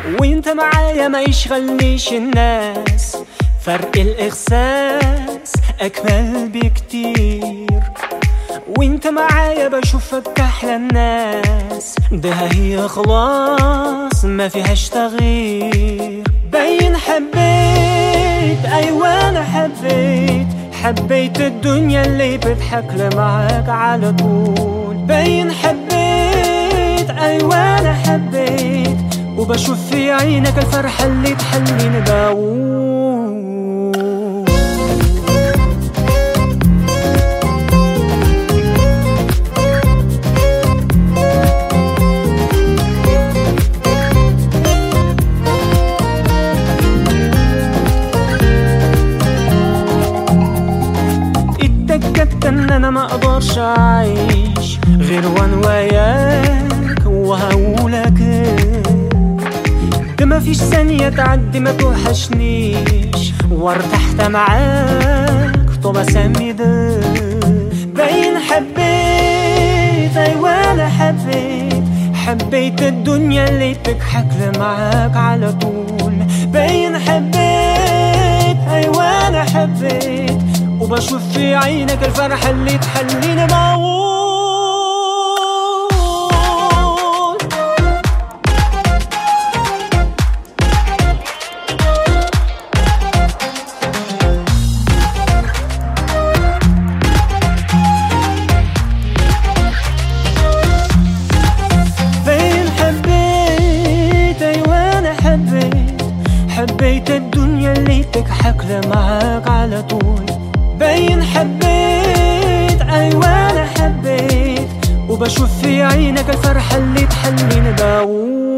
وانت معايا ما يشغلنيش الناس فرق الإحساس أكمل بكتير وانت معايا بشوفك أحلى الناس ده هي خلاص ما فيهاش تغيير باين حبيت أيوة أنا حبيت حبيت الدنيا اللي بتضحك معاك على طول باين حبيت أيوة أنا حبيت وبشوف في عينك الفرحة اللي تخليني بقول اتأكدت ان انا ما اقدرش اعيش غير وانا وياك وهقولك إيه. ده مفيش ثانية تعدي ما توحشنيش وارتحت معاك طب اسمي ده باين حبيت ايوه انا حبيت حبيت الدنيا اللي تضحك معاك على طول باين حبيت ايوه انا حبيت وبشوف في عينك الفرحة اللي تخليني بقول فين حبيت ايوه انا حبيت حبيت الدنيا اللي تضحك معاك على طول باين حبيت ايوه انا حبيت وبشوف في عينك الفرحة اللي تخليني بقول